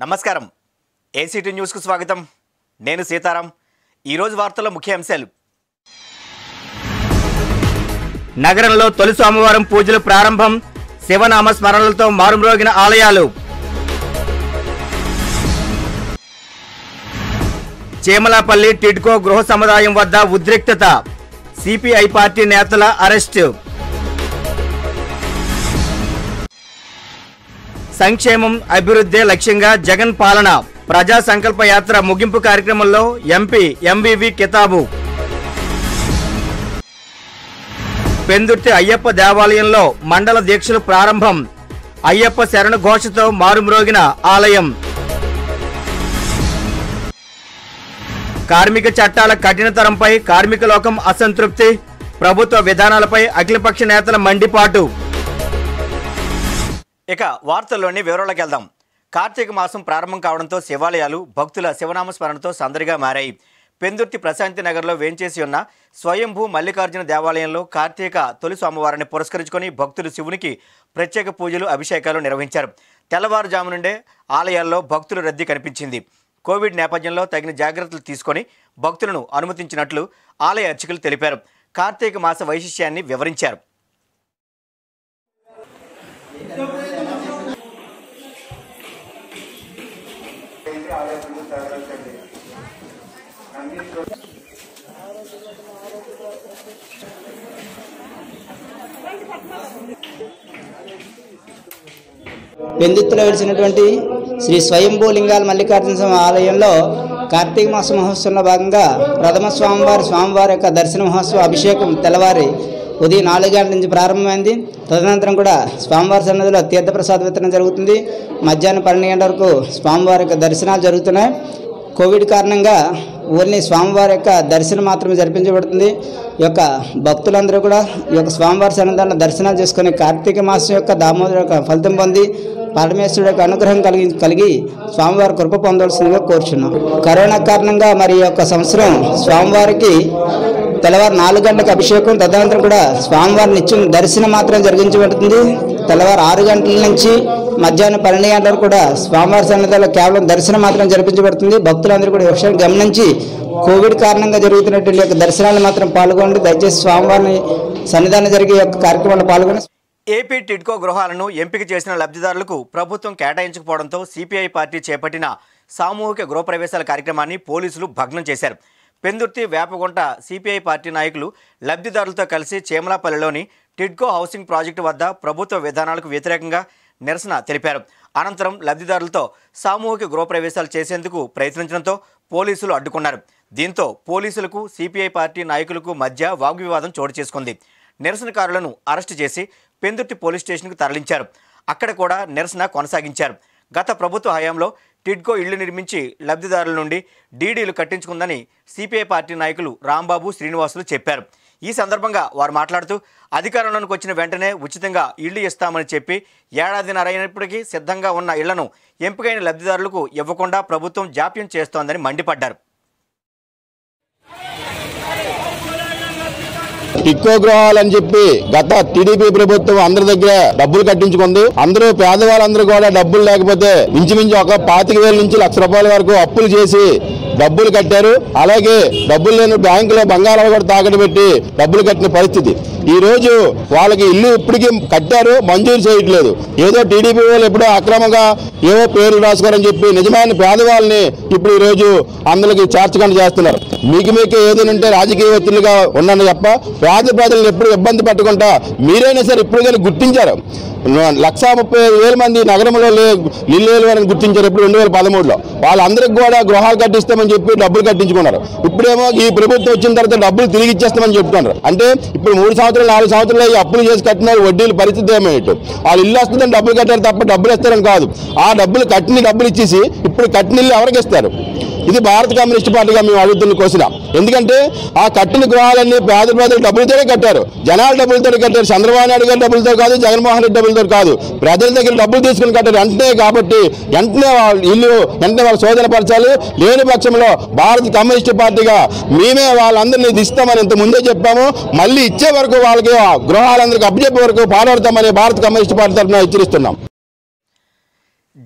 నమస్కారం ఏసీటీ న్యూస్కు స్వాగతం నేను సీతారాం ఈరోజు వార్తల్లో ముఖ్య అంశాలు నగరంలో తొలి సోమవారం పూజలు ప్రారంభం శివనామ స్మరణలతో మారుమ్రోగిన ఆలయాలు చేమలాపల్లి టిడ్కో గృహ సముదాయం వద్ద ఉద్రిక్తత సిపిఐ పార్టీ నేతల అరెస్టు సంక్షేమం అభివృద్ధి లక్ష్యంగా జగన్ పాలన ప్రజా సంకల్ప యాత్ర ముగింపు కార్యక్రమంలో ఎంపీ ఎంవివి కితాబు పెందుర్తి అయ్యప్ప దేవాలయంలో మండల దీక్షలు ప్రారంభం అయ్యప్ప శరణ ఘోషతో మారుమ్రోగిన ఆలయం కార్మిక చట్టాల కఠినతరంపై కార్మిక లోకం అసంతృప్తి ప్రభుత్వ విధానాలపై అఖిలపక్ష నేతల మండిపాటు ఇక వార్తల్లోని వివరాలకు వెళ్దాం కార్తీక మాసం ప్రారంభం కావడంతో శివాలయాలు భక్తుల శివనామ స్మరణతో సందడిగా మారాయి పెందుర్తి ప్రశాంతి నగర్లో వేంచేసి ఉన్న స్వయంభూ మల్లికార్జున దేవాలయంలో కార్తీక తొలి సోమవారాన్ని పురస్కరించుకొని భక్తులు శివునికి ప్రత్యేక పూజలు అభిషేకాలు నిర్వహించారు తెల్లవారుజాము నుండే ఆలయాల్లో భక్తుల రద్దీ కనిపించింది కోవిడ్ నేపథ్యంలో తగిన జాగ్రత్తలు తీసుకొని భక్తులను అనుమతించినట్లు ఆలయ అర్చకులు తెలిపారు కార్తీక మాస వైశిష్యాన్ని వివరించారు పెందుత్తులో వెలిసినటువంటి శ్రీ స్వయంభూ లింగాల మల్లికార్జున స్వామి ఆలయంలో కార్తీక మాస మహోత్సవంలో భాగంగా ప్రథమ స్వామివారి స్వామివారి యొక్క దర్శన మహోత్సవ అభిషేకం తెల్లవారి ఉదయం నాలుగు గంటల నుంచి ప్రారంభమైంది తదనంతరం కూడా స్వామివారి సన్నిధిలో తీర్థప్రసాద వితరణ జరుగుతుంది మధ్యాహ్నం పన్నెండు గంటల వరకు స్వామివారి యొక్క దర్శనాలు జరుగుతున్నాయి కోవిడ్ కారణంగా ఓన్లీ స్వామివారి యొక్క దర్శనం మాత్రమే జరిపించబడుతుంది ఈ యొక్క భక్తులందరూ కూడా ఈ యొక్క స్వామివారి సన్నిధానంలో దర్శనాలు చేసుకుని కార్తీక మాసం యొక్క దామోదర యొక్క ఫలితం పొంది పరమేశ్వరుడు యొక్క అనుగ్రహం కలిగి కలిగి స్వామివారి కృప పొందవలసిందిగా కోరుచున్నాం కరోనా కారణంగా మరి ఈ యొక్క సంవత్సరం స్వామివారికి తెల్లవారు నాలుగు గంటలకు అభిషేకం తదనంతరం కూడా స్వామివారి నిత్యం దర్శనం మాత్రం జరిగించబడుతుంది తెల్లవారు ఆరు గంటల నుంచి మధ్యాహ్నం పన్నెండు గంటల వరకు కూడా స్వామివారి సన్నిధిలో కేవలం దర్శనం మాత్రం జరిపించబడుతుంది భక్తులందరూ కూడా ఈ విషయాన్ని గమనించి కోవిడ్ కారణంగా జరుగుతున్నటువంటి యొక్క దర్శనాలు మాత్రం పాల్గొండి దయచేసి స్వామివారిని సన్నిధానం జరిగే యొక్క కార్యక్రమంలో పాల్గొని ఏపీ టిడ్కో గృహాలను ఎంపిక చేసిన లబ్ధిదారులకు ప్రభుత్వం కేటాయించకపోవడంతో సిపిఐ పార్టీ చేపట్టిన సామూహిక గృహప్రవేశాల కార్యక్రమాన్ని పోలీసులు భగ్నం చేశారు పెందుర్తి వేపగుంట సిపిఐ పార్టీ నాయకులు లబ్ధిదారులతో కలిసి చేమలాపల్లిలోని టిడ్కో హౌసింగ్ ప్రాజెక్టు వద్ద ప్రభుత్వ విధానాలకు వ్యతిరేకంగా నిరసన తెలిపారు అనంతరం లబ్ధిదారులతో సామూహిక గృహప్రవేశాలు చేసేందుకు ప్రయత్నించడంతో పోలీసులు అడ్డుకున్నారు దీంతో పోలీసులకు సిపిఐ పార్టీ నాయకులకు మధ్య వాగ్వివాదం చోటు చేసుకుంది నిరసనకారులను అరెస్టు చేసి పెందుర్తి పోలీస్ స్టేషన్కు తరలించారు అక్కడ కూడా నిరసన కొనసాగించారు గత ప్రభుత్వ హయాంలో టిడ్కో ఇళ్లు నిర్మించి లబ్ధిదారుల నుండి డీడీలు కట్టించుకుందని సిపిఐ పార్టీ నాయకులు రాంబాబు శ్రీనివాసులు చెప్పారు ఈ సందర్భంగా వారు మాట్లాడుతూ అధికారంలోకి వచ్చిన వెంటనే ఉచితంగా ఇళ్లు ఇస్తామని చెప్పి ఏడాదిన్నర అయినప్పటికీ సిద్ధంగా ఉన్న ఇళ్లను ఎంపికైన లబ్ధిదారులకు ఇవ్వకుండా ప్రభుత్వం జాప్యం చేస్తోందని మండిపడ్డారు టిక్కో గృహాలని చెప్పి గత టీడీపీ ప్రభుత్వం అందరి దగ్గర డబ్బులు కట్టించుకుంది అందరూ పేదవాళ్ళందరూ కూడా డబ్బులు లేకపోతే ఇంచుమించు ఒక పాతిక వేల నుంచి లక్ష రూపాయల వరకు అప్పులు చేసి డబ్బులు కట్టారు అలాగే డబ్బులు లేని బ్యాంకులో బంగారాలు కూడా తాకట్టు పెట్టి డబ్బులు కట్టిన పరిస్థితి ఈ రోజు వాళ్ళకి ఇల్లు ఇప్పటికీ కట్టారు మంజూరు చేయట్లేదు ఏదో టీడీపీ వాళ్ళు ఎప్పుడో అక్రమంగా ఏవో పేర్లు రాసుకోరని చెప్పి నిజమైన పేదవాళ్ళని ఇప్పుడు ఈ రోజు అందరికి చేర్చకుండా చేస్తున్నారు మీకు మీకు ఏదైనా ఉంటే రాజకీయ ఒత్తిడిగా ఉన్నాను తప్ప పేద ప్రజలను ఎప్పుడు ఇబ్బంది పెట్టకుండా మీరైనా సరే ఇప్పుడు కానీ గుర్తించారు లక్ష ముప్పై ఐదు వేల మంది నగరంలో లే ఇల్లు అని గుర్తించారు ఇప్పుడు రెండు వేల పదమూడులో వాళ్ళందరికీ కూడా గృహాలు కట్టిస్తామని చెప్పి డబ్బులు కట్టించుకున్నారు ఇప్పుడేమో ఈ ప్రభుత్వం వచ్చిన తర్వాత డబ్బులు తిరిగి ఇచ్చేస్తామని చెప్తున్నారు అంటే ఇప్పుడు మూడు సంవత్సరాలు నాలుగు సంవత్సరాలు ఈ అప్పులు చేసి కట్టిన వాళ్ళు వడ్డీల పరిస్థితి ఏమేంటి వాళ్ళు ఇల్లు వస్తుందని డబ్బులు కట్టారు తప్ప డబ్బులు ఇస్తారని కాదు ఆ డబ్బులు కట్టిన డబ్బులు ఇచ్చేసి ఇప్పుడు కట్టిన ఇల్లు ఎవరికి ఇస్తారు ఇది భారత కమ్యూనిస్ట్ పార్టీగా మేము అడుగుతున్న క్వశ్చన్ ఎందుకంటే ఆ కట్టిన గృహాలన్నీ పేద ప్రజలు డబ్బులతోనే కట్టారు జనాల డబ్బులతో కట్టారు చంద్రబాబు నాయుడు గారి డబ్బులతో కాదు జగన్మోహన్ రెడ్డి డబ్బులతో కాదు ప్రజల దగ్గర డబ్బులు తీసుకుని కట్టారు వెంటనే కాబట్టి వెంటనే వాళ్ళ ఇల్లు వెంటనే వాళ్ళు శోధన పరచాలి లేని పక్షంలో భారత కమ్యూనిస్ట్ పార్టీగా మేమే వాళ్ళందరినీ ఇది ఇస్తామని ఇంత ముందే చెప్పాము మళ్ళీ ఇచ్చే వరకు వాళ్ళకి ఆ గృహాలందరికీ అప్పచెప్పే వరకు పాల్పడతామని భారత కమ్యూనిస్ట్ పార్టీ తరఫున హెచ్చరిస్తున్నాం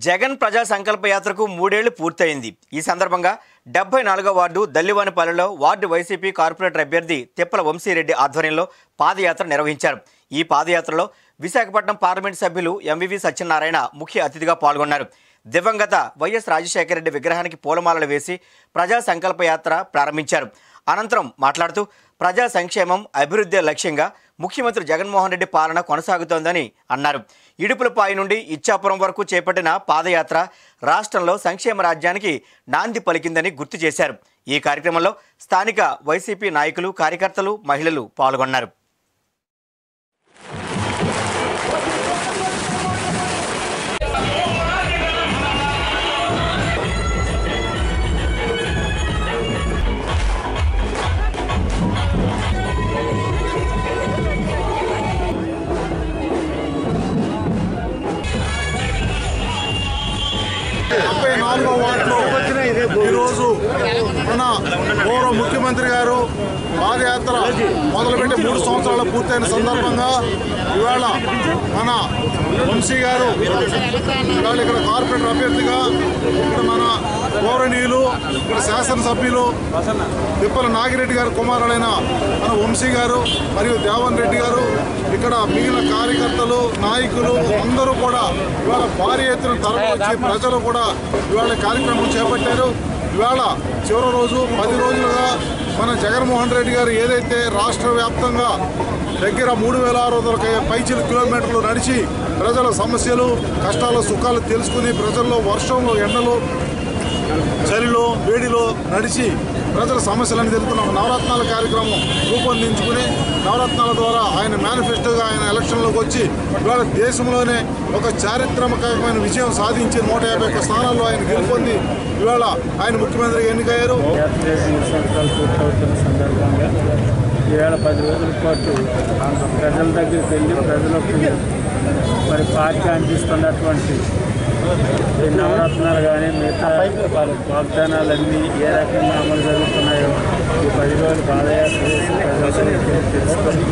జగన్ ప్రజా సంకల్ప యాత్రకు మూడేళ్లు పూర్తయింది ఈ సందర్భంగా డెబ్బై నాలుగో వార్డు దల్లివానిపల్లెలో వార్డు వైసీపీ కార్పొరేటర్ అభ్యర్థి తిప్పల వంశీరెడ్డి ఆధ్వర్యంలో పాదయాత్ర నిర్వహించారు ఈ పాదయాత్రలో విశాఖపట్నం పార్లమెంట్ సభ్యులు ఎంవివి సత్యనారాయణ ముఖ్య అతిథిగా పాల్గొన్నారు దివంగత వైఎస్ రాజశేఖర రెడ్డి విగ్రహానికి పూలమాలలు వేసి ప్రజా సంకల్ప యాత్ర ప్రారంభించారు అనంతరం మాట్లాడుతూ ప్రజా సంక్షేమం అభివృద్ధి లక్ష్యంగా ముఖ్యమంత్రి జగన్మోహన్ రెడ్డి పాలన కొనసాగుతోందని అన్నారు ఇడుపులపాయి నుండి ఇచ్చాపురం వరకు చేపట్టిన పాదయాత్ర రాష్ట్రంలో సంక్షేమ రాజ్యానికి నాంది పలికిందని గుర్తు చేశారు ఈ కార్యక్రమంలో స్థానిక వైసీపీ నాయకులు కార్యకర్తలు మహిళలు పాల్గొన్నారు డెబ్బై నాలుగో వార్డులో ఈరోజు మన గౌరవ ముఖ్యమంత్రి గారు పాదయాత్ర మొదలుపెట్టి మూడు సంవత్సరాలు పూర్తయిన సందర్భంగా ఇవాళ మన వంశీ గారు ఇవాళ ఇక్కడ కార్పొరేటర్ అభ్యర్థిగా ఇక్కడ మన గౌరవనీయులు ఇక్కడ శాసనసభ్యులు తిప్పల నాగిరెడ్డి గారు కుమారుడైన మన వంశీ గారు మరియు దేవన్ రెడ్డి గారు ఇక్కడ మిగిలిన కార్యకర్తలు నాయకులు అందరూ కూడా ఇవాళ భారీ ఎత్తున తరలి వచ్చి ప్రజలు కూడా ఇవాళ కార్యక్రమం చేపట్టారు ఇవాళ చివరి రోజు పది రోజులుగా మన జగన్మోహన్ రెడ్డి గారు ఏదైతే రాష్ట్ర వ్యాప్తంగా దగ్గర మూడు వేల ఆరు వందల పైచిల కిలోమీటర్లు నడిచి ప్రజల సమస్యలు కష్టాలు సుఖాలు తెలుసుకుని ప్రజల్లో వర్షంలో ఎండలో చలిలో వేడిలో నడిచి ప్రజల సమస్యలను తెలుపుతున్న ఒక నవరత్నాల కార్యక్రమం రూపొందించుకుని నవరత్నాల ద్వారా ఆయన మేనిఫెస్టోగా ఆయన ఎలక్షన్లోకి వచ్చి ఇవాళ దేశంలోనే ఒక చారిత్రాత్మకమైన విజయం సాధించి నూట యాభై ఒక్క స్థానాల్లో ఆయన గెలుపొంది ఇవాళ ఆయన ముఖ్యమంత్రిగా ఎన్నికయ్యారు యాత్ర మూడు సంవత్సరాలు పూర్తవుతున్న సందర్భంగా ఈవేళ పది రోజుల పాటు ప్రజల దగ్గరికి వెళ్ళి ప్రజలకు మరి పార్టీ అందిస్తున్నటువంటి ఈ నవరత్నాలు కానీ మిగతా వారి వాగ్దానాలన్నీ ఏ రకంగా అమలు జరుగుతున్నాయో ఈ పది రోజులు పాదయాత్ర చేసి ప్రజలకు తెలుసుకొని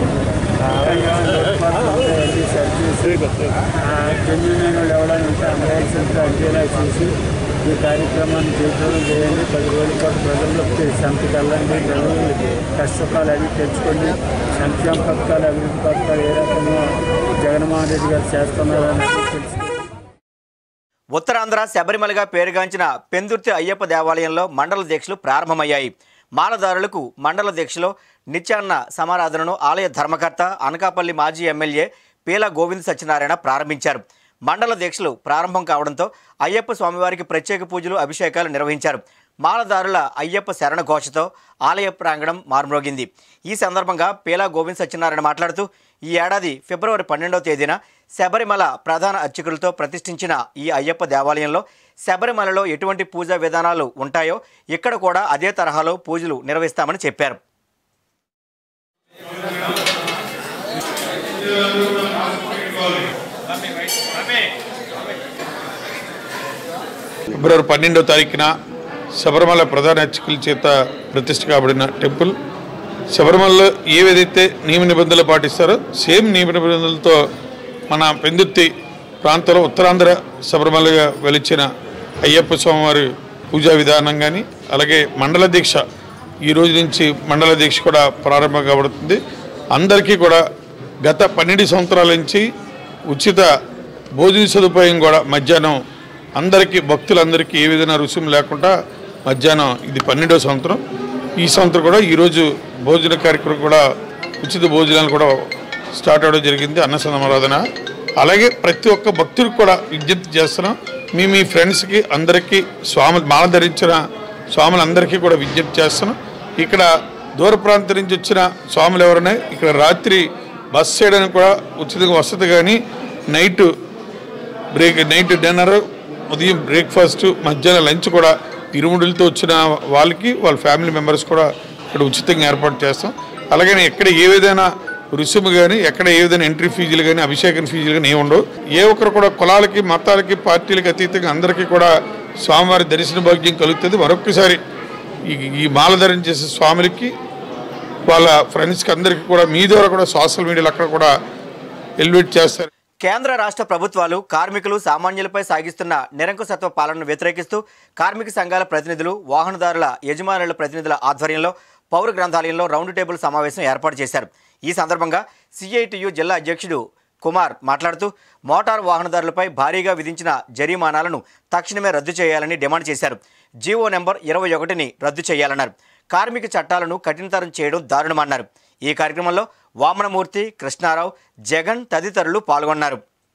అన్ని సరిచేసి జన్యుమైన వాళ్ళు ఎవరైనా ఉంటే అంబులెన్స్ అందేలా చేసి ఈ కార్యక్రమాన్ని చేతులు చేయండి పది రోజుల పాటు ప్రజల్లోకి సంతకి వెళ్ళండి ప్రజలు కష్టసుఖాలు అవి తెచ్చుకోండి సంక్షేమ పథకాలు అభివృద్ధి పథకాలు ఏ రకంగా జగన్మోహన్ రెడ్డి గారు చేస్తున్నారని తెలుసు ఉత్తరాంధ్ర శబరిమలగా పేరుగాంచిన పెందుర్తి అయ్యప్ప దేవాలయంలో మండల దీక్షలు ప్రారంభమయ్యాయి మాలదారులకు మండల దీక్షలో నిత్యాన్న సమారాధనను ఆలయ ధర్మకర్త అనకాపల్లి మాజీ ఎమ్మెల్యే పీల గోవింద్ సత్యనారాయణ ప్రారంభించారు మండల దీక్షలు ప్రారంభం కావడంతో అయ్యప్ప స్వామివారికి ప్రత్యేక పూజలు అభిషేకాలు నిర్వహించారు మాలదారుల అయ్యప్ప శరణ ఘోషతో ఆలయ ప్రాంగణం మారుమ్రోగింది ఈ సందర్భంగా పీలా గోవింద్ సత్యనారాయణ మాట్లాడుతూ ఈ ఏడాది ఫిబ్రవరి పన్నెండవ తేదీన శబరిమల ప్రధాన అర్చకులతో ప్రతిష్ఠించిన ఈ అయ్యప్ప దేవాలయంలో శబరిమలలో ఎటువంటి పూజా విధానాలు ఉంటాయో ఇక్కడ కూడా అదే తరహాలో పూజలు నిర్వహిస్తామని చెప్పారు ఫిబ్రవరి పన్నెండవ తారీఖున శబరిమల ప్రధాన అర్చకుల చేత ప్రతిష్ఠ కాబడిన టెంపుల్ శబరిమలలో ఏవేదైతే నియమ నిబంధనలు పాటిస్తారో సేమ్ నియమ నిబంధనలతో మన పెందుర్తి ప్రాంతంలో ఉత్తరాంధ్ర శబరిమలగా వెలిచిన అయ్యప్ప స్వామివారి పూజా విధానం కానీ అలాగే మండల దీక్ష ఈ రోజు నుంచి మండల దీక్ష కూడా ప్రారంభం కాబడుతుంది అందరికీ కూడా గత పన్నెండు సంవత్సరాల నుంచి ఉచిత భోజన సదుపాయం కూడా మధ్యాహ్నం అందరికీ భక్తులందరికీ ఏ విధంగా రుసుము లేకుండా మధ్యాహ్నం ఇది పన్నెండవ సంవత్సరం ఈ సంవత్సరం కూడా ఈరోజు భోజన కార్యక్రమం కూడా ఉచిత భోజనాలు కూడా స్టార్ట్ అవ్వడం జరిగింది అన్న సమారాధన అలాగే ప్రతి ఒక్క భక్తుడికి కూడా విజ్ఞప్తి చేస్తున్నాం మీ మీ ఫ్రెండ్స్కి అందరికీ స్వామి మాల ధరించిన స్వాములందరికీ కూడా విజ్ఞప్తి చేస్తున్నాం ఇక్కడ దూర ప్రాంతం నుంచి వచ్చిన స్వాములు ఎవరైనా ఇక్కడ రాత్రి బస్ చేయడానికి కూడా ఉచితంగా వసతి కానీ నైట్ బ్రేక్ నైట్ డిన్నర్ ఉదయం బ్రేక్ఫాస్ట్ మధ్యాహ్నం లంచ్ కూడా ఇరుముడులతో వచ్చిన వాళ్ళకి వాళ్ళ ఫ్యామిలీ మెంబర్స్ కూడా ఇక్కడ ఉచితంగా ఏర్పాటు చేస్తాం అలాగే ఎక్కడ ఏ విధంగా రుసుము కానీ ఎక్కడ ఏ విధంగా ఎంట్రీ ఫీజులు కానీ అభిషేకం ఫీజులు కానీ ఏమి ఉండవు ఏ ఒక్కరు కూడా కులాలకి మతాలకి పార్టీలకి అతీతంగా అందరికీ కూడా స్వామివారి దర్శన భాగ్యం కలుగుతుంది మరొకసారి ఈ ఈ మాల ధరించే స్వాములకి వాళ్ళ ఫ్రెండ్స్కి అందరికీ కూడా మీ ద్వారా కూడా సోషల్ మీడియాలో అక్కడ కూడా ఎలివేట్ చేస్తారు కేంద్ర రాష్ట్ర ప్రభుత్వాలు కార్మికులు సామాన్యులపై సాగిస్తున్న నిరంకుశత్వ పాలనను వ్యతిరేకిస్తూ కార్మిక సంఘాల ప్రతినిధులు వాహనదారుల యజమానుల ప్రతినిధుల ఆధ్వర్యంలో పౌర గ్రంథాలయంలో రౌండ్ టేబుల్ సమావేశం ఏర్పాటు చేశారు ఈ సందర్భంగా సిఐటియు జిల్లా అధ్యక్షుడు కుమార్ మాట్లాడుతూ మోటార్ వాహనదారులపై భారీగా విధించిన జరిమానాలను తక్షణమే రద్దు చేయాలని డిమాండ్ చేశారు జీవో నెంబర్ ఇరవై ఒకటిని రద్దు చేయాలన్నారు కార్మిక చట్టాలను కఠినతరం చేయడం దారుణమన్నారు ఈ కార్యక్రమంలో వామనమూర్తి కృష్ణారావు జగన్ తదితరులు పాల్గొన్నారు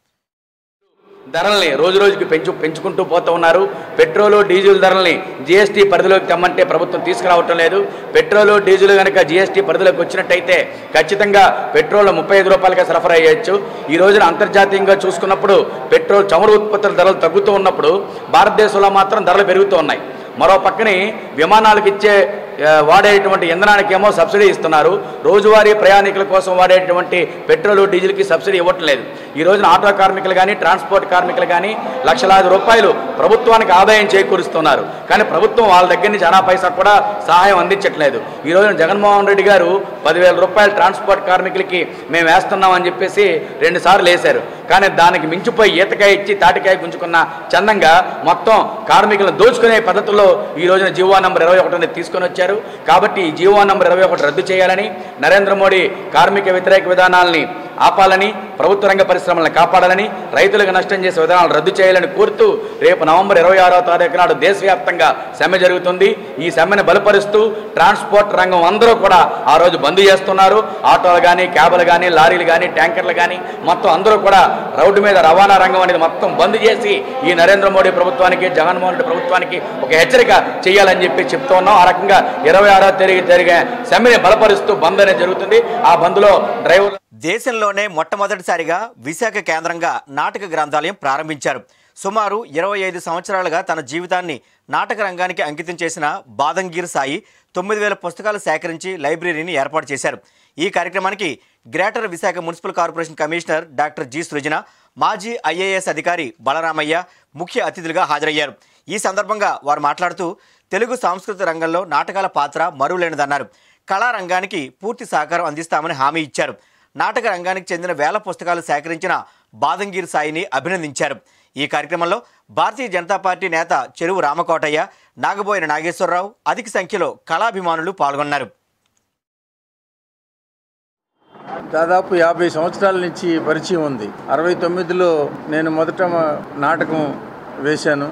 ధరల్ని రోజు రోజుకి పెంచు పెంచుకుంటూ పోతూ ఉన్నారు పెట్రోలు డీజిల్ ధరల్ని జీఎస్టీ పరిధిలోకి తెమ్మంటే ప్రభుత్వం తీసుకురావటం లేదు పెట్రోలు డీజిల్ కనుక జీఎస్టీ పరిధిలోకి వచ్చినట్టయితే ఖచ్చితంగా పెట్రోల్ ముప్పై ఐదు రూపాయలకే సరఫరా చేయొచ్చు ఈ రోజున అంతర్జాతీయంగా చూసుకున్నప్పుడు పెట్రోల్ చమురు ఉత్పత్తుల ధరలు తగ్గుతూ ఉన్నప్పుడు భారతదేశంలో మాత్రం ధరలు పెరుగుతూ ఉన్నాయి మరో పక్కనే విమానాలకు ఇచ్చే ఆ, వాడేటువంటి ఇంధనానికేమో సబ్సిడీ ఇస్తున్నారు రోజువారీ ప్రయాణికుల కోసం వాడేటువంటి పెట్రోల్ డీజిల్కి సబ్సిడీ ఇవ్వటం లేదు ఈ రోజున ఆటో కార్మికులు కానీ ట్రాన్స్పోర్ట్ కార్మికులు కానీ లక్షలాది రూపాయలు ప్రభుత్వానికి ఆదాయం చేకూరుస్తున్నారు కానీ ప్రభుత్వం వాళ్ళ దగ్గర నుంచి అనా పైసా కూడా సహాయం అందించట్లేదు ఈ రోజున జగన్మోహన్ రెడ్డి గారు పదివేల రూపాయలు ట్రాన్స్పోర్ట్ కార్మికులకి మేము వేస్తున్నామని చెప్పేసి రెండు సార్లు వేశారు కానీ దానికి మించిపోయి ఈతకాయ ఇచ్చి తాటికాయ గుంజుకున్న చందంగా మొత్తం కార్మికులను దోచుకునే పద్ధతిలో ఈ రోజున జీవో నంబర్ ఇరవై ఒకటిని తీసుకొని వచ్చారు కాబట్టి ఈ జీవో నంబర్ ఇరవై ఒకటి రద్దు చేయాలని నరేంద్ర మోడీ కార్మిక వ్యతిరేక విధానాల్ని ఆపాలని ప్రభుత్వ రంగ పరిశ్రమలను కాపాడాలని రైతులకు నష్టం చేసే విధానాలు రద్దు చేయాలని కోరుతూ రేపు నవంబర్ ఇరవై ఆరో తారీఖు నాడు దేశవ్యాప్తంగా సమ్మె జరుగుతుంది ఈ సమ్మెను బలపరుస్తూ ట్రాన్స్పోర్ట్ రంగం అందరూ కూడా ఆ రోజు బంద్ చేస్తున్నారు ఆటోలు కానీ క్యాబులు కానీ లారీలు కానీ ట్యాంకర్లు కానీ మొత్తం అందరూ కూడా రోడ్డు మీద రవాణా రంగం అనేది మొత్తం బంద్ చేసి ఈ నరేంద్ర మోడీ ప్రభుత్వానికి జగన్మోహన్ రెడ్డి ప్రభుత్వానికి ఒక హెచ్చరిక చేయాలని చెప్పి చెప్తూ ఉన్నాం ఆ రకంగా ఇరవై ఆరో తేదీ జరిగే సమ్మెని బలపరుస్తూ బంద్ అనేది జరుగుతుంది ఆ బంద్లో డ్రైవర్ దేశంలోనే మొట్టమొదటిసారిగా విశాఖ కేంద్రంగా నాటక గ్రంథాలయం ప్రారంభించారు సుమారు ఇరవై ఐదు సంవత్సరాలుగా తన జీవితాన్ని నాటక రంగానికి అంకితం చేసిన బాదంగీర్ సాయి తొమ్మిది వేల పుస్తకాలు సేకరించి లైబ్రరీని ఏర్పాటు చేశారు ఈ కార్యక్రమానికి greater Visakha municipal corporation commissioner doctor G Srujana మాజీ ఐఏఎస్ అధికారి బలరామయ్య ముఖ్య అతిథులుగా హాజరయ్యారు ఈ సందర్భంగా వారు మాట్లాడుతూ తెలుగు సాంస్కృతిక రంగంలో నాటకాల పాత్ర మరువులేనిదన్నారు కళారంగానికి పూర్తి సహకారం అందిస్తామని హామీ ఇచ్చారు నాటక రంగానికి చెందిన వేల పుస్తకాలు సేకరించిన బాదంగిరి సాయిని అభినందించారు ఈ కార్యక్రమంలో భారతీయ జనతా పార్టీ నేత చెరువు రామకోటయ్య నాగబోయిన నాగేశ్వరరావు అధిక సంఖ్యలో కళాభిమానులు పాల్గొన్నారు దాదాపు యాభై సంవత్సరాల నుంచి పరిచయం ఉంది అరవై తొమ్మిదిలో నేను మొదట మ- నాటకం వేశాను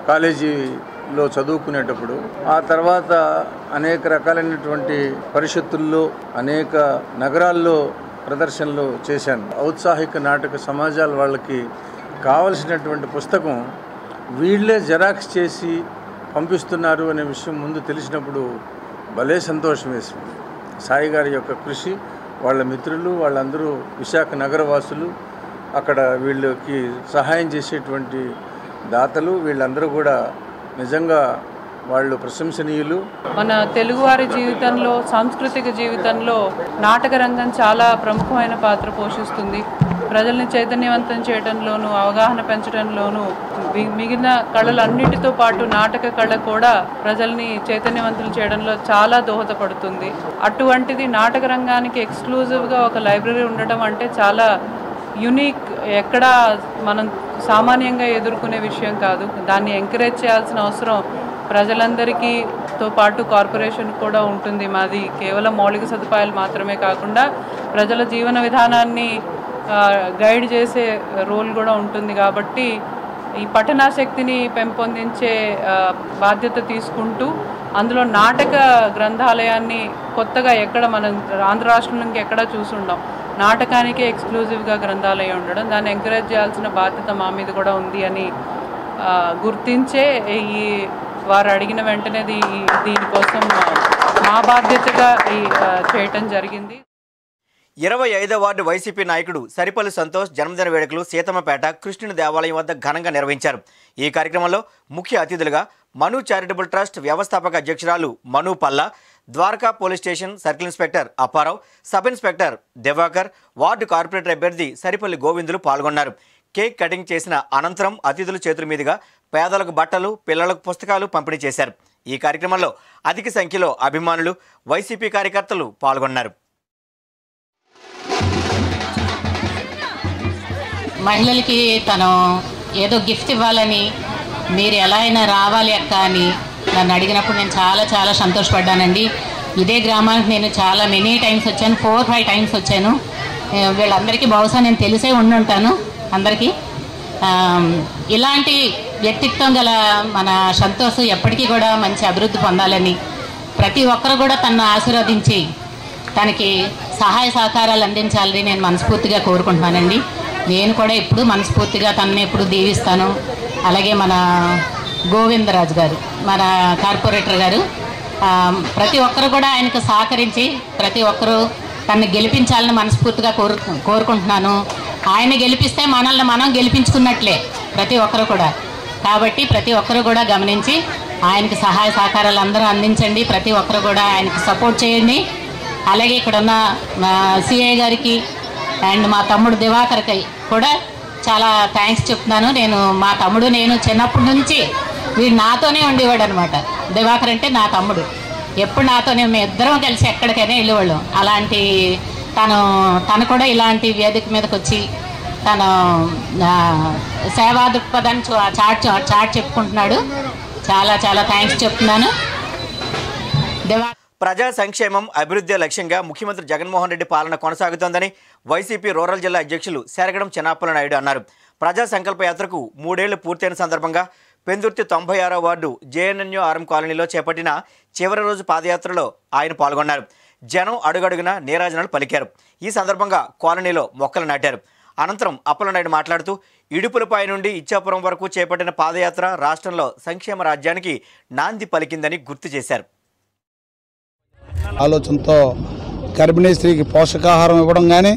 కాలేజీలో చదువుకునేటప్పుడు ఆ తర్వాత అనేక రకాలైనటువంటి పరిషత్తుల్లో అనేక నగరాల్లో ప్రదర్శనలు చేశాను ఔత్సాహిక నాటక సమాజాల వాళ్ళకి కావలసినటువంటి పుస్తకం వీళ్ళే జెరాక్స్ చేసి పంపిస్తున్నారు అనే విషయం ముందు తెలిసినప్పుడు భలే సంతోషం వేసింది సాయి గారి యొక్క కృషి వాళ్ళ మిత్రులు వాళ్ళందరూ విశాఖ నగరవాసులు అక్కడ వీళ్ళకి సహాయం చేసేటువంటి దాతలు వీళ్ళందరూ కూడా నిజంగా వాళ్ళు ప్రశంసనీయులు మన తెలుగువారి జీవితంలో సాంస్కృతిక జీవితంలో నాటక రంగం చాలా ప్రముఖమైన పాత్ర పోషిస్తుంది ప్రజల్ని చైతన్యవంతం చేయడంలోనూ అవగాహన పెంచడంలోనూ మి- మిగిలిన కళలన్నిటితో పాటు నాటక కళ కూడా ప్రజల్ని చైతన్యవంతులు చేయడంలో చాలా దోహదపడుతుంది అటువంటిది నాటక రంగానికి ఎక్స్క్లూజివ్గా ఒక లైబ్రరీ ఉండటం అంటే చాలా యునిక్ ఎక్కడ మనం సామాన్యంగా ఎదుర్కొనే విషయం కాదు దాన్ని ఎంకరేజ్ చేయాల్సిన అవసరం ప్రజలందరికీ తో పాటు కార్పొరేషన్ కూడా ఉంటుంది మాది కేవలం మౌలిక సదుపాయాలు మాత్రమే కాకుండా ప్రజల జీవన విధానాన్ని ఆ, గైడ్ చేసే రోల్ కూడా ఉంటుంది కాబట్టి ఈ పఠనాశక్తిని పెంపొందించే ఆ, బాధ్యత తీసుకుంటూ అందులో నాటక గ్రంథాలయాన్ని కొత్తగా ఎక్కడ మనం ఆంధ్ర రాష్ట్రంలో ఇంకెక్కడా చూసుండం నాటకానికే ఎక్స్క్లూజివ్గా గ్రంథాలయం ఉండడం దాన్ని ఎంకరేజ్ చేయాల్సిన బాధ్యత మా మీద కూడా ఉంది అని ఆ, గుర్తించే ఈ వారు అడిగిన వెంటనే దీ దీనికోసం ఆ, మా బాధ్యతగా ఈ ఆ, చేయటం జరిగింది ఇరవై ఐదో వార్డు వైసీపీ నాయకుడు సరిపల్లి సంతోష్ జన్మదిన వేడుకలు సీతమ్మపేట కృష్ణుని దేవాలయం వద్ద ఘనంగా నిర్వహించారు ఈ కార్యక్రమంలో ముఖ్య అతిథులుగా మను చారిటబుల్ ట్రస్ట్ వ్యవస్థాపక అధ్యక్షురాలు Manu Palla Dwaraka police station circle inspector Apparao sub inspector Divakar ward corporator అభ్యర్థి సరిపల్లి గోవిందులు పాల్గొన్నారు కేక్ కటింగ్ చేసిన అనంతరం అతిథుల చేతుల మీదుగా పేదలకు బట్టలు పిల్లలకు పుస్తకాలు పంపిణీ చేశారు ఈ కార్యక్రమంలో అధిక సంఖ్యలో అభిమానులు వైసీపీ కార్యకర్తలు పాల్గొన్నారు మహిళలకి తను ఏదో గిఫ్ట్ ఇవ్వాలని మీరు ఎలా అయినా రావాలి అక్క అని నన్ను అడిగినప్పుడు నేను చాలా చాలా సంతోషపడ్డానండి ఇదే గ్రామానికి నేను చాలా మెనీ టైమ్స్ వచ్చాను ఫోర్ ఫైవ్ టైమ్స్ వచ్చాను ఏ, వీళ్ళందరికీ బహుశా నేను తెలిసే ఉండుంటాను అందరికీ ఆమ్, ఇలాంటి వ్యక్తిత్వం గల మన సంతోష్ ఎప్పటికీ కూడా మంచి అభివృద్ధి పొందాలని ప్రతి ఒక్కరు కూడా తనను ఆశీర్వదించి తనకి సహాయ సహకారాలు అందించాలని నేను మనస్ఫూర్తిగా కోరుకుంటున్నానండి నేను కూడా ఎప్పుడు మనస్ఫూర్తిగా తనని ఎప్పుడు దీవిస్తాను అలాగే మన గోవిందరాజు గారు మన కార్పొరేటర్ గారు ఆ, ప్రతి ఒక్కరు కూడా ఆయనకు సహకరించి ప్రతి ఒక్కరూ తనని గెలిపించాలని మనస్ఫూర్తిగా కోరు కోరుకుంటున్నాను ఆయన గెలిపిస్తే మనల్ని మనం గెలిపించుకున్నట్లే ప్రతి ఒక్కరు కూడా కాబట్టి ప్రతి ఒక్కరు కూడా గమనించి ఆయనకి సహాయ సహకారాలు అందరూ అందించండి ప్రతి ఒక్కరు కూడా ఆయనకి సపోర్ట్ చేయండి అలాగే ఇక్కడ ఉన్న మా సిఐ గారికి అండ్ మా తమ్ముడు దివాకర్కి కూడా చాలా థ్యాంక్స్ చెప్తున్నాను నేను మా తమ్ముడు నేను చిన్నప్పటి నుంచి వీడు నాతోనే ఉండేవాడు అనమాట దివాకర్ అంటే నా తమ్ముడు ఎప్పుడు నాతోనే మేము ఇద్దరం కలిసి ఎక్కడికైనా వెళ్ళేవాళ్ళం అలాంటి తను తను కూడా ఇలాంటి వేదిక మీదకి వచ్చి తను ఆ, సేవా దృక్పథాన్ని చూ- చాట్ చాట్ చెప్పుకుంటున్నాడు చాలా చాలా థ్యాంక్స్ చెప్తున్నాను దివా ప్రజా సంక్షేమం అభివృద్ధి లక్ష్యంగా ముఖ్యమంత్రి జగన్మోహన్ రెడ్డి పాలన కొనసాగుతోందని వైసీపీ రూరల్ జిల్లా అధ్యక్షులు శరగడం చెన్నాపల నాయుడు అన్నారు ప్రజా సంకల్ప యాత్రకు మూడేళ్లు పూర్తయిన సందర్భంగా పెందుర్తి తొంభై ఆరో వార్డు జేఎన్ఎన్యూ ఆర్ఎం కాలనీలో చేపట్టిన చివరి రోజు పాదయాత్రలో ఆయన పాల్గొన్నారు జనం అడుగడుగున నీరాజనాలు పలికారు ఈ సందర్భంగా కాలనీలో మొక్కలు నాటారు అనంతరం అప్పలనాయుడు మాట్లాడుతూ ఇడుపులపై నుండి ఇచ్చాపురం వరకు చేపట్టిన పాదయాత్ర రాష్ట్రంలో సంక్షేమ రాజ్యానికి నాంది పలికిందని గుర్తు చేశారు ఆలోచనతో గర్భిణీ స్త్రీకి పోషకాహారం ఇవ్వడం కానీ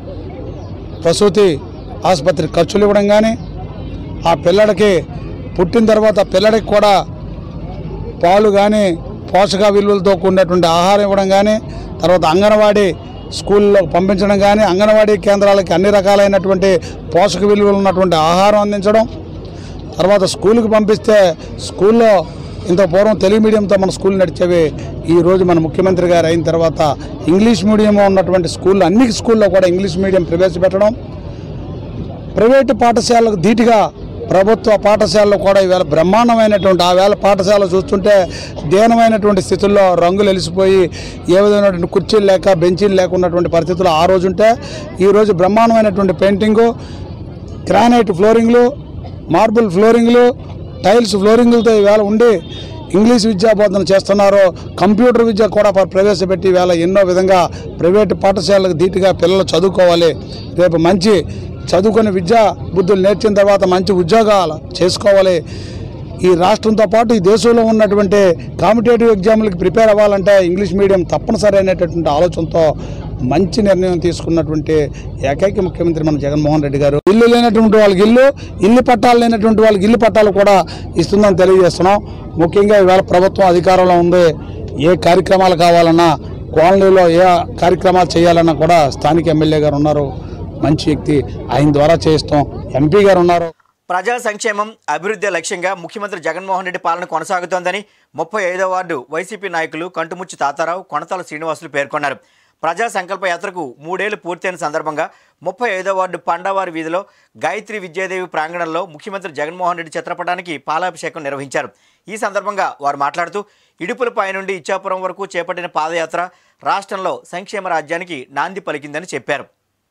ప్రసూతి ఆసుపత్రి ఖర్చులు ఇవ్వడం కానీ ఆ పిల్లడికి పుట్టిన తర్వాత పిల్లడికి కూడా పాలు కానీ పోషక విలువలతో కూడినటువంటి ఆహారం ఇవ్వడం కానీ తర్వాత అంగన్వాడీ స్కూల్లో పంపించడం కానీ అంగన్వాడీ కేంద్రాలకి అన్ని రకాలైనటువంటి పోషక విలువలు ఉన్నటువంటి ఆహారం అందించడం తర్వాత స్కూల్కి పంపిస్తే స్కూల్లో ఇంత పూర్వం తెలుగు మీడియంతో మన స్కూల్ నడిచేవి ఈ రోజు మన ముఖ్యమంత్రి గారు అయిన తర్వాత ఇంగ్లీష్ మీడియం ఉన్నటువంటి స్కూళ్ళు అన్ని స్కూల్లో కూడా ఇంగ్లీష్ మీడియం ప్రవేశపెట్టడం ప్రైవేటు పాఠశాలకు ధీటుగా ప్రభుత్వ పాఠశాలలో కూడా ఈవేళ బ్రహ్మాండమైనటువంటి ఆ వేళ పాఠశాల చూస్తుంటే దీనమైనటువంటి స్థితుల్లో రంగులు వెలిసిపోయి ఏ విధమైనటువంటి కుర్చీలు లేక బెంచీలు లేకున్నటువంటి పరిస్థితులు ఆ రోజు ఉంటే ఈరోజు బ్రహ్మాండమైనటువంటి పెయింటింగు గ్రానైట్ ఫ్లోరింగ్లు మార్బుల్ ఫ్లోరింగ్లు టైల్స్ ఫ్లోరింగ్లతో ఈవేళ ఉండి ఇంగ్లీష్ విద్యా బోధన చేస్తున్నారు కంప్యూటర్ విద్య కూడా ప్ర- ప్రవేశపెట్టి ఈవేళ ఎన్నో విధంగా ప్రైవేటు పాఠశాలకు ధీటుగా పిల్లలు చదువుకోవాలి రేపు మంచి చదువుకుని విద్యా బుద్ధులు నేర్చిన తర్వాత మంచి ఉద్యోగాలు చేసుకోవాలి ఈ రాష్ట్రంతో పాటు ఈ దేశంలో ఉన్నటువంటి కాంపిటేటివ్ ఎగ్జామ్లకి ప్రిపేర్ అవ్వాలంటే ఇంగ్లీష్ మీడియం తప్పనిసరి అనేటటువంటి ఆలోచనతో మంచి నిర్ణయం తీసుకున్నటువంటి ఏకైక ముఖ్యమంత్రి మన జగన్మోహన్ రెడ్డి గారు ఇల్లు లేనటువంటి వాళ్ళకి ఇల్లు ఇల్లు పట్టాలు లేనటువంటి వాళ్ళకి ఇల్లు పట్టాలు కూడా ఇస్తుందని తెలియజేస్తున్నాం ముఖ్యంగా ఈవేళ ప్రభుత్వం అధికారంలో ఉంది ఏ కార్యక్రమాలు కావాలన్నా కాలనీలో ఏ కార్యక్రమాలు చేయాలన్నా కూడా స్థానిక ఎమ్మెల్యే గారు ఉన్నారు మంచి వ్యక్తి ఆయన ద్వారా చేయిస్తాం ఎంపీ గారు ఉన్నారు ప్రజా సంక్షేమం అభివృద్ధి లక్ష్యంగా ముఖ్యమంత్రి జగన్మోహన్ రెడ్డి పాలన కొనసాగుతోందని ముప్పై ఐదో వార్డు వైసీపీ నాయకులు కంటుముచ్చి తాతారావు కొనతాల శ్రీనివాసులు పేర్కొన్నారు ప్రజా సంకల్ప యాత్రకు మూడేళ్లు పూర్తయిన సందర్భంగా ముప్పై ఐదో వార్డు పండావారి వీధిలో గాయత్రి విద్యాదేవి ప్రాంగణంలో ముఖ్యమంత్రి జగన్మోహన్ రెడ్డి చిత్రపటానికి పాలాభిషేకం నిర్వహించారు ఈ సందర్భంగా వారు మాట్లాడుతూ ఇడుపులపై నుండి ఇచ్చాపురం వరకు చేపట్టిన పాదయాత్ర రాష్ట్రంలో సంక్షేమ రాజ్యానికి నాంది పలికిందని చెప్పారు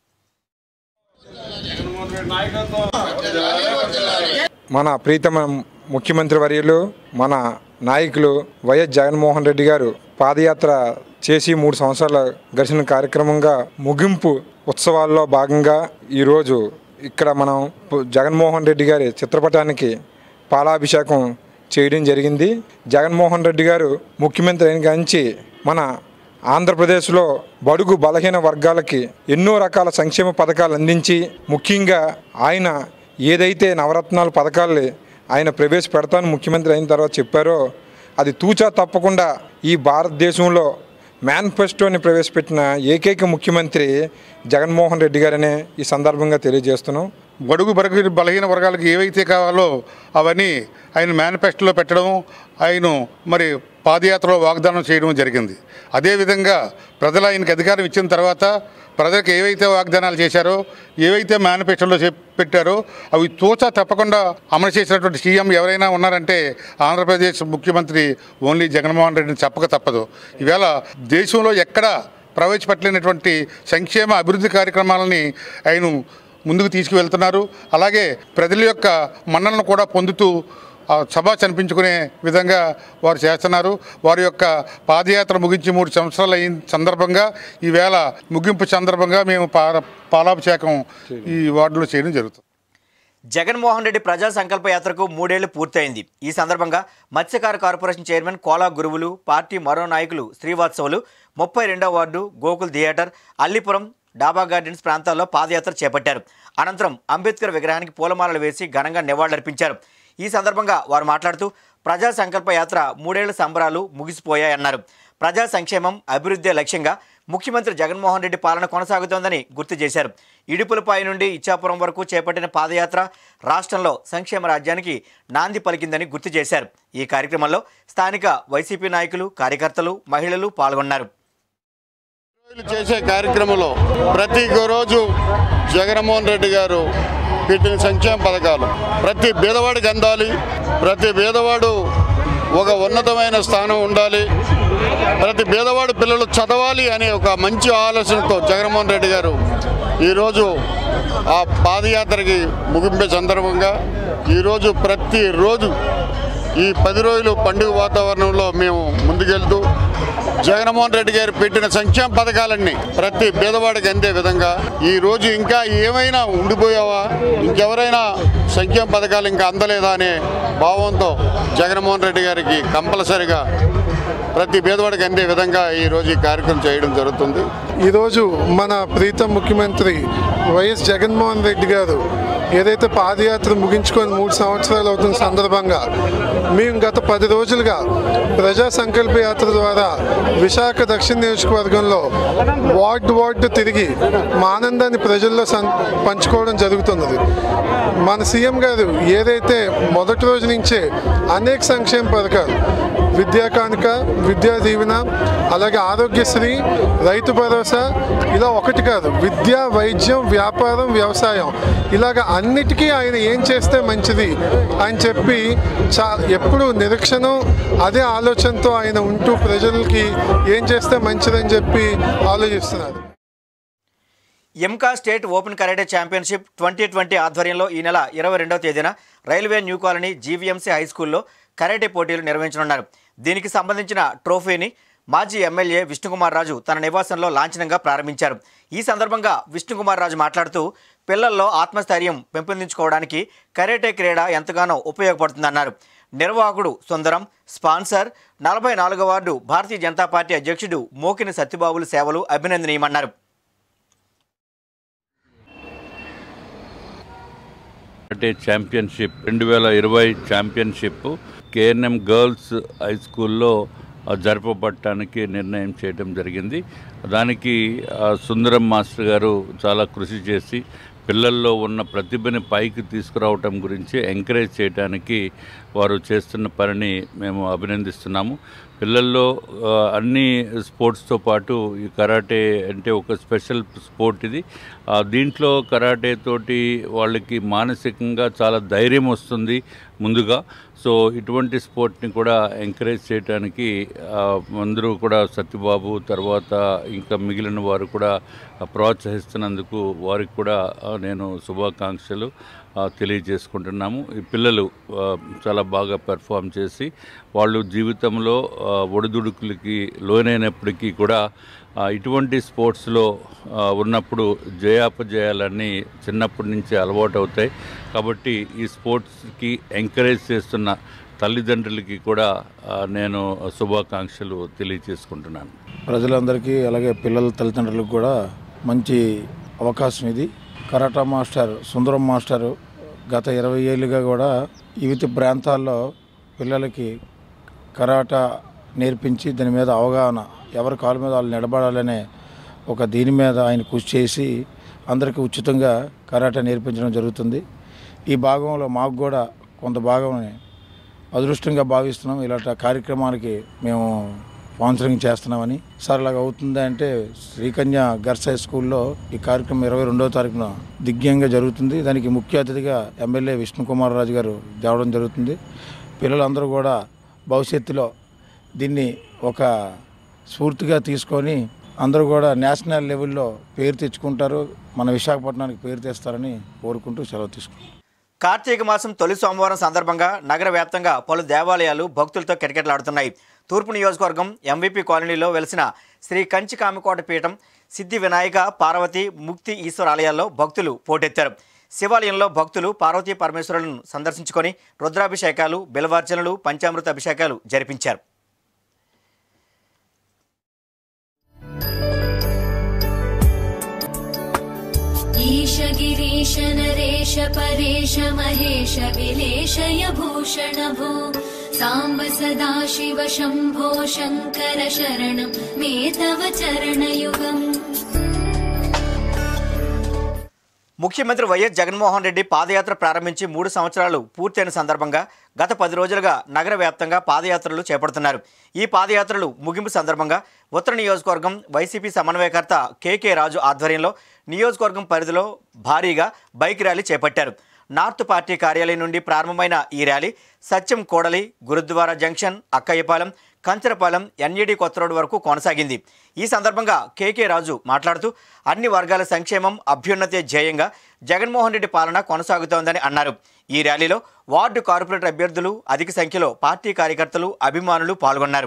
మన ప్రీతమ ముఖ్యమంత్రి వర్యులు మన నాయకులు వైఎస్ జగన్మోహన్ రెడ్డి గారు పాదయాత్ర చేసి మూడు సంవత్సరాల గడిచిన కార్యక్రమంగా ముగింపు ఉత్సవాల్లో భాగంగా ఈరోజు ఇక్కడ మనం జగన్మోహన్ రెడ్డి గారి చిత్రపటానికి పాలాభిషేకం చేయడం జరిగింది జగన్మోహన్ రెడ్డి గారు ముఖ్యమంత్రి అయిన కాంచి మన ఆంధ్రప్రదేశ్లో బడుగు బలహీన వర్గాలకి ఎన్నో రకాల సంక్షేమ పథకాలు అందించి ముఖ్యంగా ఆయన ఏదైతే నవరత్నాల పథకాలు ఆయన ప్రవేశపెడతాను ముఖ్యమంత్రి అయిన తర్వాత చెప్పారో అది తూచా తప్పకుండా ఈ భారతదేశంలో మేనిఫెస్టోని ప్రవేశపెట్టిన ఏకైక ముఖ్యమంత్రి జగన్మోహన్ రెడ్డి గారనే ఈ సందర్భంగా తెలియజేస్తున్నాం బడుగు బరుగు బలహీన వర్గాలకు ఏవైతే కావాలో అవన్నీ ఆయన మేనిఫెస్టోలో పెట్టడం ఆయన మరి పాదయాత్రలో వాగ్దానం చేయడం జరిగింది అదేవిధంగా ప్రజలు ఆయనకి అధికారం ఇచ్చిన తర్వాత ప్రజలకు ఏవైతే వాగ్దానాలు చేశారో ఏవైతే మేనిఫెస్టోలో చెప్ పెట్టారో అవి తూచా తప్పకుండా అమలు చేసినటువంటి సీఎం ఎవరైనా ఉన్నారంటే ఆంధ్రప్రదేశ్ ముఖ్యమంత్రి ఓన్లీ జగన్మోహన్ రెడ్డిని చెప్పక తప్పదు ఈవేళ దేశంలో ఎక్కడ ప్రవేశపెట్టలేనటువంటి సంక్షేమ అభివృద్ధి కార్యక్రమాలని ఆయన ముందుకు తీసుకువెళ్తున్నారు అలాగే ప్రజల యొక్క మన్నలను కూడా పొందుతూ ఆ సభ చనిపించుకునే విధంగా వారు చేస్తున్నారు వారి యొక్క పాదయాత్ర ముగించి మూడు సంవత్సరాలు అయిన సందర్భంగా ఈవేళ ముగింపు సందర్భంగా మేము పా పాలాభిషేకం ఈ వార్డులో చేయడం జరుగుతుంది జగన్మోహన్ రెడ్డి ప్రజా సంకల్ప యాత్రకు మూడేళ్లు పూర్తయింది ఈ సందర్భంగా మత్స్యకార కార్పొరేషన్ చైర్మన్ కోలా గురువులు పార్టీ మరో నాయకులు శ్రీవాత్సవులు ముప్పై రెండవ వార్డు గోకుల్ థియేటర్ అల్లిపురం డాబా గార్డెన్స్ ప్రాంతాల్లో పాదయాత్ర చేపట్టారు అనంతరం అంబేద్కర్ విగ్రహానికి పూలమాలలు వేసి ఘనంగా నివాళులర్పించారు ఈ సందర్భంగా వారు మాట్లాడుతూ ప్రజా సంకల్ప యాత్ర మూడేళ్ల సంబరాలు ముగిసిపోయాయన్నారు ప్రజా సంక్షేమం అభివృద్ధి లక్ష్యంగా ముఖ్యమంత్రి జగన్మోహన్ రెడ్డి పాలన కొనసాగుతోందని గుర్తు చేశారు ఇడుపులపై నుండి ఇచ్చాపురం వరకు చేపట్టిన పాదయాత్ర రాష్ట్రంలో సంక్షేమ రాజ్యానికి నాంది పలికిందని గుర్తు చేశారు ఈ కార్యక్రమంలో స్థానిక వైసీపీ నాయకులు కార్యకర్తలు మహిళలు పాల్గొన్నారు చేసే కార్యక్రమంలో ప్రతి రోజు జగన్మోహన్ రెడ్డి గారు పెట్టిన సంక్షేమ పథకాలు ప్రతి పేదవాడికి అందాలి ప్రతి పేదవాడు ఒక ఉన్నతమైన స్థానం ఉండాలి ప్రతి పేదవాడు పిల్లలు చదవాలి అనే ఒక మంచి ఆలోచనతో జగన్మోహన్ రెడ్డి గారు ఈరోజు ఆ పాదయాత్రకి ముగింపే సందర్భంగా ఈరోజు ప్రతిరోజు ఈ పది రోజులు పండుగ వాతావరణంలో మేము ముందుకెళ్తూ జగన్మోహన్ రెడ్డి గారు పెట్టిన సంక్షేమ పథకాలన్నీ ప్రతి పేదవాడికి అందే విధంగా ఈ రోజు ఇంకా ఏమైనా ఉండిపోయావా ఇంకెవరైనా సంక్షేమ పథకాలు ఇంకా అందలేదా అనే భావంతో జగన్మోహన్ రెడ్డి గారికి కంపల్సరిగా ప్రతి పేదవాడికి అందే విధంగా ఈ రోజు ఈ కార్యక్రమం చేయడం జరుగుతుంది ఈరోజు మన ప్రీతం ముఖ్యమంత్రి వైఎస్ జగన్మోహన్ రెడ్డి గారు ఏదైతే పాదయాత్ర ముగించుకొని మూడు సంవత్సరాలు అవుతున్న సందర్భంగా మేము గత పది రోజులుగా ప్రజా సంకల్ప యాత్ర ద్వారా విశాఖ దక్షిణ నియోజకవర్గంలో వార్డు వార్డు తిరిగి మా ఆనందాన్ని ప్రజల్లో సం పంచుకోవడం జరుగుతున్నది మన సీఎం గారు ఏదైతే మొదటి రోజు నుంచే అనేక సంక్షేమ పథకాలు విద్యా కానుక విద్యా దీవెన అలాగే ఆరోగ్యశ్రీ రైతు భరోసా ఇలా ఒకటి కాదు విద్య వైద్యం వ్యాపారం వ్యవసాయం ఇలాగ అన్నిటికీ ఆయన ఏం చేస్తే మంచిది అని చెప్పి చా ఎప్పుడు నిరీక్షణం అదే ఆలోచనతో ఆయన ఉంటూ ప్రజలకి ఏం చేస్తే మంచిదని చెప్పి ఆలోచిస్తున్నారు ఎంకా state open karate championship twenty twenty ఆధ్వర్యంలో ఈ నెల ఇరవై రెండవ తేదీన railway new colony GVMC high స్కూల్లో కరాటే పోటీలు నిర్వహించనున్నారు దీనికి సంబంధించిన ట్రోఫీని మాజీ ఎమ్మెల్యే విష్ణుకుమార్ రాజు తన నివాసంలో లాంఛనంగా ప్రారంభించారు ఈ సందర్భంగా విష్ణుకుమార్ రాజు మాట్లాడుతూ పిల్లల్లో ఆత్మస్థైర్యం పెంపొందించుకోవడానికి కరాటే క్రీడ ఎంతగానో ఉపయోగపడుతుందన్నారు నిర్వాహకుడు సుందరం స్పాన్సర్ నలభై నాలుగో వార్డు భారతీయ జనతా పార్టీ అధ్యక్షుడు మోకిని సత్యబాబుల సేవలు అభినందనీయమన్నారు కరాటే ఛాంపియన్షిప్ రెండు వేల ఇరవై ఛాంపియన్షిప్ కేఎన్ఎం గర్ల్స్ హై స్కూల్లో ఆ, జరపబడటానికి నిర్ణయం చేయడం జరిగింది దానికి ఆ, సుందరం మాస్టర్ గారు చాలా కృషి చేసి పిల్లల్లో ఉన్న ప్రతిభని పైకి తీసుకురావటం గురించి ఎంకరేజ్ చేయడానికి వారు చేస్తున్న పనిని మేము అభినందిస్తున్నాము పిల్లల్లో ఆ, అన్ని స్పోర్ట్స్తో పాటు ఈ కరాటే అంటే ఒక స్పెషల్ స్పోర్ట్ ఇది ఆ, దీంట్లో కరాటే తోటి వాళ్ళకి మానసికంగా చాలా ధైర్యం వస్తుంది ముందుగా సో ఇటువంటి స్పోర్ట్ని కూడా ఎంకరేజ్ చేయడానికి ఆ, అందరూ కూడా సత్యబాబు తర్వాత ఇంకా మిగిలిన వారు కూడా ప్రోత్సహిస్తున్నందుకు వారికి కూడా ఆ, నేను శుభాకాంక్షలు ఆ, తెలియజేసుకుంటున్నాము ఈ పిల్లలు ఆ, చాలా బాగా పెర్ఫామ్ చేసి వాళ్ళు జీవితంలో ఆ, ఒడిదుడుకులకి లోనైనప్పటికీ కూడా ఆ, ఇటువంటి స్పోర్ట్స్లో ఆ, ఉన్నప్పుడు జయాపజయాలన్నీ చిన్నప్పటి నుంచే అలవాటు అవుతాయి కాబట్టి ఈ స్పోర్ట్స్కి ఎంకరేజ్ చేస్తున్న తల్లిదండ్రులకి కూడా ఆ, నేను శుభాకాంక్షలు తెలియజేసుకుంటున్నాను ప్రజలందరికీ అలాగే పిల్లల తల్లిదండ్రులకు కూడా మంచి అవకాశం ఇది కరాటా మాస్టర్ సుందరం మాస్టర్ గత ఇరవై ఏళ్ళుగా కూడా వివిధ ప్రాంతాల్లో పిల్లలకి కరాటా నేర్పించి దాని మీద అవగాహన ఎవరి కాళ్ళ మీద వాళ్ళు నిలబడాలనే ఒక దీని మీద ఆయన కృషి చేసి అందరికీ ఉచితంగా కరాటా నేర్పించడం జరుగుతుంది ఈ భాగంలో మాకు కూడా కొంత భాగం అదృష్టంగా భావిస్తున్నాం ఇలాంటి కార్యక్రమానికి మేము స్పాన్సరింగ్ చేస్తున్నామని సార్ ఇలాగ అవుతుందా అంటే శ్రీకన్య గర్ల్స్ హై స్కూల్లో ఈ కార్యక్రమం ఇరవై రెండవ తారీఖున దిగ్యంగా జరుగుతుంది దానికి ముఖ్య అతిథిగా ఎమ్మెల్యే విష్ణుకుమార్ రాజు గారు తేవడం జరుగుతుంది పిల్లలందరూ కూడా భవిష్యత్తులో దీన్ని ఒక స్ఫూర్తిగా తీసుకొని అందరూ కూడా నేషనల్ లెవెల్లో పేరు తెచ్చుకుంటారు మన విశాఖపట్నానికి పేరు తెస్తారని కోరుకుంటూ సెలవు తీసుకుంటాం కార్తీక మాసం తొలి సోమవారం సందర్భంగా నగర వ్యాప్తంగా పలు దేవాలయాలు భక్తులతో కిటకిటలాడుతున్నాయి తూర్పు నియోజకవర్గం ఎంవిపి కాలనీలో వెలిసిన శ్రీ కంచి కామికోట పీఠం సిద్ధి వినాయక పార్వతి ముక్తి ఈశ్వర ఆలయాల్లో భక్తులు పోటెత్తారు శివాలయంలో భక్తులు పార్వతీ పరమేశ్వరులను సందర్శించుకొని రుద్రాభిషేకాలు బిలవార్చనలు పంచామృత అభిషేకాలు జరిపించారు ईश गिरीश नरेश परेश महेश विलेशय भूषण भो साम्ब सदा शिव शम्भो शङ्कर शरणं मे तव चरणयुगम् ముఖ్యమంత్రి వైఎస్ జగన్మోహన్ రెడ్డి పాదయాత్ర ప్రారంభించి మూడు సంవత్సరాలు పూర్తయిన సందర్భంగా గత పది రోజులుగా నగర వ్యాప్తంగా పాదయాత్రలు చేపడుతున్నారు ఈ పాదయాత్రలు ముగింపు సందర్భంగా ఉత్తర నియోజకవర్గం వైసీపీ సమన్వయకర్త కేకే రాజు ఆధ్వర్యంలో నియోజకవర్గం పరిధిలో భారీగా బైక్ ర్యాలీ చేపట్టారు నార్త్ పార్టీ కార్యాలయం నుండి ప్రారంభమైన ఈ ర్యాలీ సత్యం కోడలి గురుద్వారా జంక్షన్ అక్కయ్యపాలెం కంచరపాలెం ఎన్ఈడి కొత్త రోడ్డు వరకు కొనసాగింది ఈ సందర్భంగా కేకే రాజు మాట్లాడుతూ అన్ని వర్గాల సంక్షేమం అభ్యున్నతే ధ్యేయంగా జగన్మోహన్ రెడ్డి పాలన కొనసాగుతోందని అన్నారు ఈ ర్యాలీలో వార్డు కార్పొరేటర్ అభ్యర్థులు అధిక సంఖ్యలో పార్టీ కార్యకర్తలు అభిమానులు పాల్గొన్నారు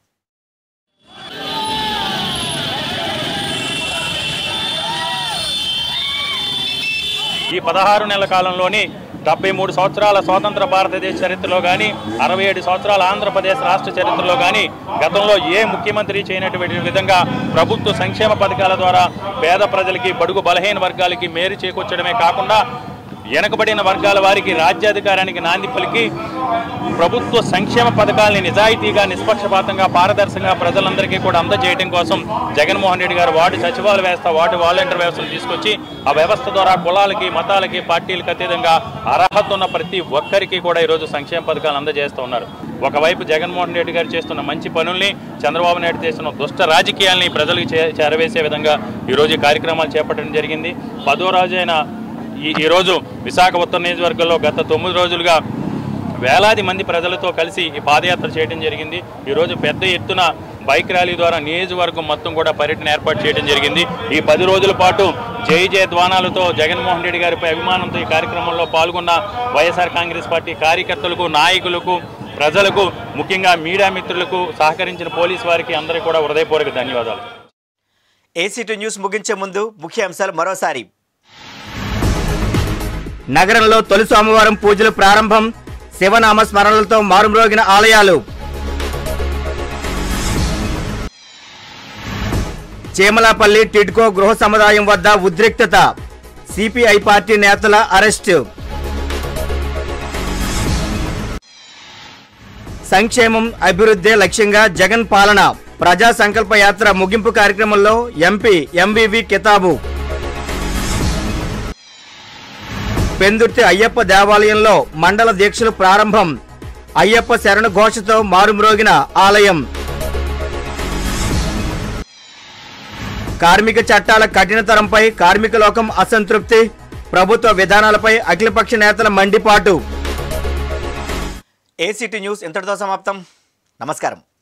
ఈ పదహారు నెలల కాలంలోని డెబ్బై మూడు సంవత్సరాల స్వాతంత్ర భారతదేశ చరిత్రలో కానీ అరవై ఏడు సంవత్సరాల ఆంధ్రప్రదేశ్ రాష్ట్ర చరిత్రలో కానీ గతంలో ఏ ముఖ్యమంత్రి చేయనటువంటి విధంగా ప్రభుత్వ సంక్షేమ పథకాల ద్వారా పేద ప్రజలకి బడుగు బలహీన వర్గాలకి మేలు చేకూర్చడమే కాకుండా వెనకబడిన వర్గాల వారికి రాజ్యాధికారానికి నాంది పలికి ప్రభుత్వ సంక్షేమ పథకాలని నిజాయితీగా నిష్పక్షపాతంగా పారదర్శకంగా ప్రజలందరికీ కూడా అందజేయడం కోసం జగన్మోహన్ రెడ్డి గారు వార్డు సచివాలయ వ్యవస్థ వార్డు వాలంటీర్ వ్యవస్థను తీసుకొచ్చి ఆ వ్యవస్థ ద్వారా కులాలకి మతాలకి పార్టీలకు అతీతంగా అర్హత ఉన్న ప్రతి ఒక్కరికి కూడా ఈరోజు సంక్షేమ పథకాలు అందజేస్తూ ఉన్నారు ఒకవైపు జగన్మోహన్ రెడ్డి గారు చేస్తున్న మంచి పనుల్ని చంద్రబాబు నాయుడు చేస్తున్న దుష్ట రాజకీయాల్ని ప్రజలకు చే- చేరవేసే విధంగా ఈరోజు ఈ కార్యక్రమాలు చేపట్టడం జరిగింది పదో రోజైన ఈ ఈరోజు విశాఖ ఉత్తర నియోజకవర్గంలో గత తొమ్మిది రోజులుగా వేలాది మంది ప్రజలతో కలిసి ఈ పాదయాత్ర చేయడం జరిగింది ఈరోజు పెద్ద ఎత్తున బైక్ ర్యాలీ ద్వారా నియోజకవర్గం మొత్తం కూడా పర్యటన ఏర్పాటు చేయడం జరిగింది ఈ పది రోజుల పాటు జై జయ ధ్వానాలతో జగన్మోహన్ రెడ్డి గారిపై అభిమానంతో ఈ కార్యక్రమంలో పాల్గొన్న వైఎస్ఆర్ కాంగ్రెస్ పార్టీ కార్యకర్తలకు నాయకులకు ప్రజలకు ముఖ్యంగా మీడియా మిత్రులకు సహకరించిన పోలీసు వారికి అందరికీ కూడా హృదయపూర్వక ధన్యవాదాలు ఏసీటీ న్యూస్ ముగించే ముందు ముఖ్య అంశాలు మరోసారి నగరంలో తొలి సోమవారం పూజలు ప్రారంభం శివనామ స్మరణలతో మారుమ్రోగిన ఆలయాలు చేమలాపల్లి టిడ్కో గృహ సముదాయం వద్ద ఉద్రిక్తత సిపిఐ పార్టీ నేతల అరెస్టు సంక్షేమం అభివృద్ధి లక్ష్యంగా జగన్ పాలన ప్రజా సంకల్ప యాత్ర ముగింపు కార్యక్రమంలో ఎంపీ ఎంవివి కితాబు పెందుర్తి అయ్యప్ప దేవాలయంలో మండల దీక్షలు ప్రారంభం అయ్యప్ప శరణ ఘోషతో మారుమ్రోగిన ఆలయం కార్మిక చట్టాల కఠినతరంపై కార్మిక లోకం అసంతృప్తి ప్రభుత్వ విధానాలపై అఖిలపక్ష నేతల మండిపాటు ఏసీటీ న్యూస్ ఇంతటితో సమాప్తం నమస్కారం